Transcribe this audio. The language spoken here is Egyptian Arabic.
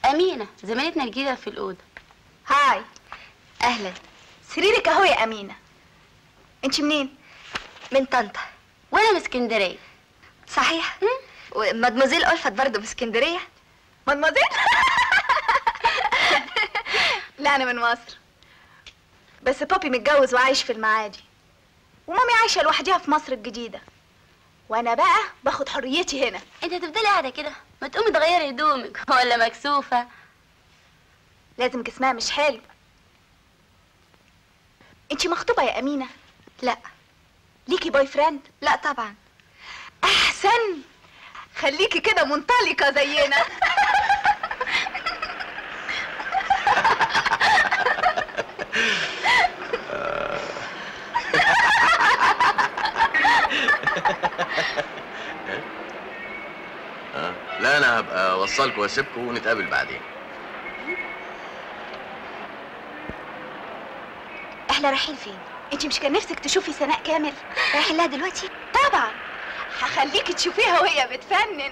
امينه زميلتنا الجديده في الاوضه هاي اهلا سريرك اهو يا امينه انت منين من طنطا وانا من اسكندريه صحيح ومدموزيل ألفت برضه من اسكندرية مدموزيل لا انا من مصر بس بابي متجوز وعايش في المعادي ومامي عايشه لوحديها في مصر الجديده وانا بقى باخد حريتي هنا انت هتفضلي قاعده كده ما تقومي تغيري هدومك ولا مكسوفه لازم جسمها مش حلو انتي مخطوبه يا امينه لا ليكي بوي فريند لا طبعا احسن خليكي كده منطلقه زينا آه. لا انا هبقى اوصلكم واسيبكم ونتقابل بعدين احنا رايحين فين انتي مش كان نفسك تشوفي سناء كامل رايحين لها دلوقتي طبعا هخليكي تشوفيها وهي بتفنن